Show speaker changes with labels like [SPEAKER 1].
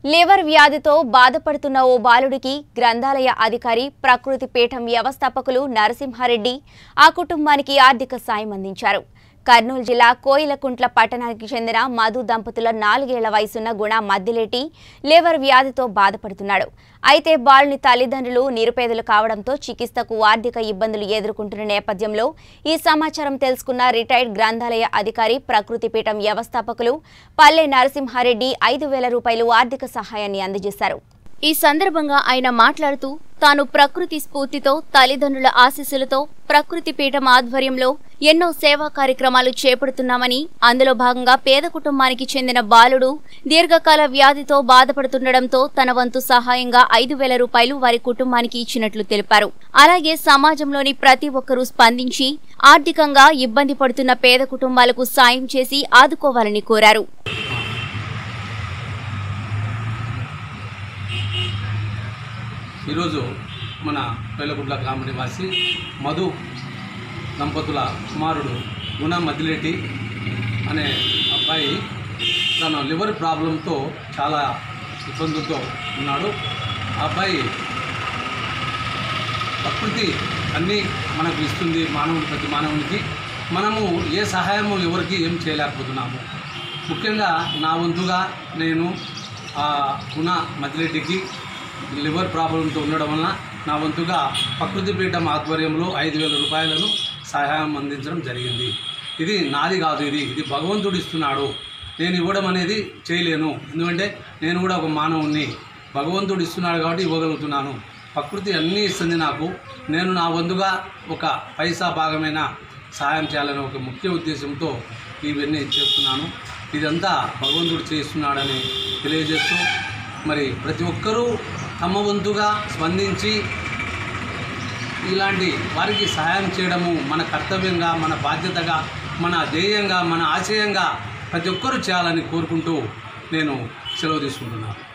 [SPEAKER 1] liver వ్యాధితో బాధపడుతున్న ఓ బాలుడికి గ్రంథాలయ అధికారి ప్రకృతి పీఠం వ్యవస్థాపకులు నరసింహారెడ్డి ఆ కుటుంబానికి ఆర్థిక సాయం అందించారు కర్నూలు జిల్లా కోయిలకుంట్ల పట్టణానికి చెందిన మధు దంపతుల నాలుగేళ్ల వయసున్న గుణ మద్దిలేటి లివర్ వ్యాధితో బాధపడుతున్నాడు అయితే బాలుని తల్లిదండ్రులు నిరుపేదలు కావడంతో చికిత్సకు ఆర్థిక ఇబ్బందులు ఎదుర్కొంటున్న నేపథ్యంలో ఈ సమాచారం తెలుసుకున్న రిటైర్డ్ గ్రంథాలయ అధికారి ప్రకృతి పీఠం వ్యవస్థాపకులు పల్లె నరసింహారెడ్డి ఐదు వేల రూపాయలు ఆర్థిక సహాయాన్ని అందజేశారు ఈ సందర్భంగా ఆయన మాట్లాడుతూ తాను ప్రకృతి స్ఫూర్తితో తల్లిదండ్రుల ఆశీస్సులతో ప్రకృతి పీఠం ఆధ్వర్యంలో ఎన్నో సేవా కార్యక్రమాలు చేపడుతున్నామని అందులో భాగంగా పేద కుటుంబానికి చెందిన బాలుడు దీర్ఘకాల వ్యాధితో బాధపడుతుండటంతో తన వంతు సహాయంగా ఐదు వేల రూపాయలు వారి కుటుంబానికి ఇచ్చినట్లు తెలిపారు అలాగే సమాజంలోని ప్రతి ఒక్కరూ స్పందించి ఆర్థికంగా ఇబ్బంది పడుతున్న పేద కుటుంబాలకు సాయం చేసి ఆదుకోవాలని కోరారు
[SPEAKER 2] ఈరోజు మన పేలగుడ్ల గ్రామ నివాసి మధు దంపతుల కుమారుడు గుణ మదిలేటి అనే అబ్బాయి తన లివర్ ప్రాబ్లంతో చాలా ఇబ్బందులతో ఉన్నాడు ఆ అబ్బాయి ప్రకృతి అన్నీ మనకు ఇస్తుంది మానవుడు ప్రతి మానవునికి మనము ఏ సహాయము ఎవరికి ఏం చేయలేకపోతున్నాము ముఖ్యంగా నా వంతుగా నేను ఆ గుణ మదిరెడ్డికి లివర్ ప్రాబ్లంతో ఉండడం వలన నా వంతుగా ప్రకృతి పీఠం ఆధ్వర్యంలో ఐదు వేల రూపాయలను సహాయం అందించడం జరిగింది ఇది నాది కాదు ఇది ఇది భగవంతుడు ఇస్తున్నాడు నేను ఇవ్వడం అనేది చేయలేను ఎందుకంటే నేను కూడా ఒక మానవుణ్ణి భగవంతుడు ఇస్తున్నాడు కాబట్టి ఇవ్వగలుగుతున్నాను ప్రకృతి అన్నీ ఇస్తుంది నాకు నేను నా వంతుగా ఒక పైసా భాగమైన సహాయం చేయాలనే ఒక ముఖ్య ఉద్దేశంతో ఇవన్నీ చేస్తున్నాను ఇదంతా భగవంతుడు చేస్తున్నాడని తెలియజేస్తూ మరి ప్రతి ఒక్కరూ తమ వంతుగా స్పందించి ఇలాంటి వారికి సహాయం చేయడము మన కర్తవ్యంగా మన బాధ్యతగా మన ధ్యేయంగా మన ఆశయంగా ప్రతి ఒక్కరూ చేయాలని కోరుకుంటూ నేను సెలవు తీసుకుంటున్నాను